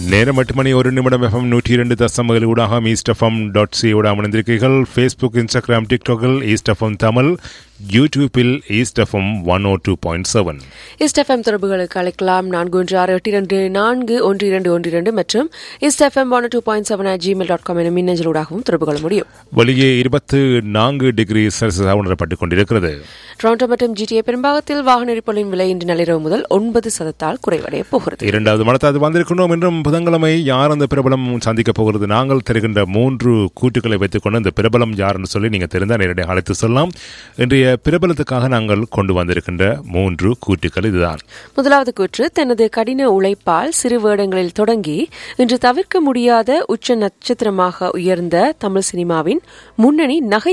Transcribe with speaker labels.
Speaker 1: நேரம் எட்டு மணி ஒரு நிமிடம் எஃப்எம் நூற்றி இரண்டு தசமகள் ஊடாக ஈஸ்ட் எஃப்எம் டாட் சி ஊடாக அமர்ந்திருக்கிறீர்கள் ஃபேஸ்புக் இன்ஸ்டாகிராம் டிக்டாக்கில் ஈஸ்ட் எஃப்எம் தமிழ் யூடியூப்பில் East FM one O two point seven
Speaker 2: East FM தொடர்புகளுக்கு அழைக்கலாம் நான்கு ஒன்று ஆறு எட்டு இரண்டு நான்கு ஒன்று இரண்டு ஒன்று இரண்டு மற்றும் East FM one two point seven Gmail dot com என மின்னஞ்சலூடாகவும் தொடர்பு கொள்ள முடியும்
Speaker 1: வெளியே இருபத்து நான்கு டிகிரி செல்சியஸாக உணரப்பட்டுக் கொண்டிருக்கிறது
Speaker 2: டொரண்டோ மற்றும் ஜிடிஏ பெரும்பாகத்தில் வாகன எரிபொருளின் விலை இன்று நள்ளிரவு முதல் ஒன்பது சதத்தால் குறைவடைய போகிறது
Speaker 1: இரண்டாவது மனத்தாது வந்திருக்கணும் என்றும் புதன்கிழமை யார் அந்த பிரபலம் சந்திக்க போகிறது நாங்கள் தருகின்ற மூன்று கூட்டுகளை வைத்துக்கொண்டு அந்த பிரபலம் யார் என்று சொல்லி நீங்கள் தெரிந்தால் நேரடியாக அழைத்து சொல்லலாம் இன்றைய பிரபலத்துக்காக நாங்கள் கொண்டு வந்திருக்கின்ற மூன்று கூட்டுகள் இதுதான்
Speaker 2: முதலாவது கூற்று தனது கடின உழைப்பால் சிறு வேடங்களில் தொடங்கி இன்று தவிர்க்க முடியாத உச்ச நட்சத்திரமாக உயர்ந்த தமிழ் சினிமாவின் முன்னணி நகை